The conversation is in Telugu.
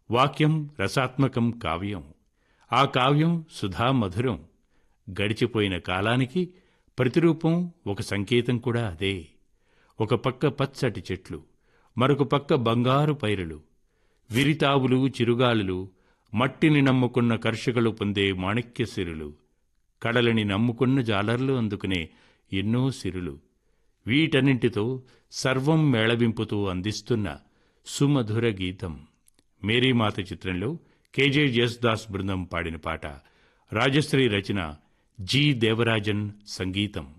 వాక్యం రసాత్మకం కావ్యం ఆ కావ్యం సుధా మధురం గడిచిపోయిన కాలానికి ప్రతిరూపం ఒక సంకేతం కూడా అదే ఒక పక్క పచ్చటి చెట్లు మరొక పక్క బంగారు పైరులు విరితావులు చిరుగాలులు మట్టిని నమ్ముకున్న కర్షకులు పొందే మాణిక్య సిరులు కడలని నమ్ముకున్న జాలర్లు అందుకునే ఎన్నో సిరులు వీటన్నింటితో సర్వం మేళవింపుతూ అందిస్తున్న సుమధుర గీతం మేరీమాత చిత్రంలో కేజే దాస్ బృందం పాడిన పాట రాజశ్రీ రచన జి దేవరాజన్ సంగీతం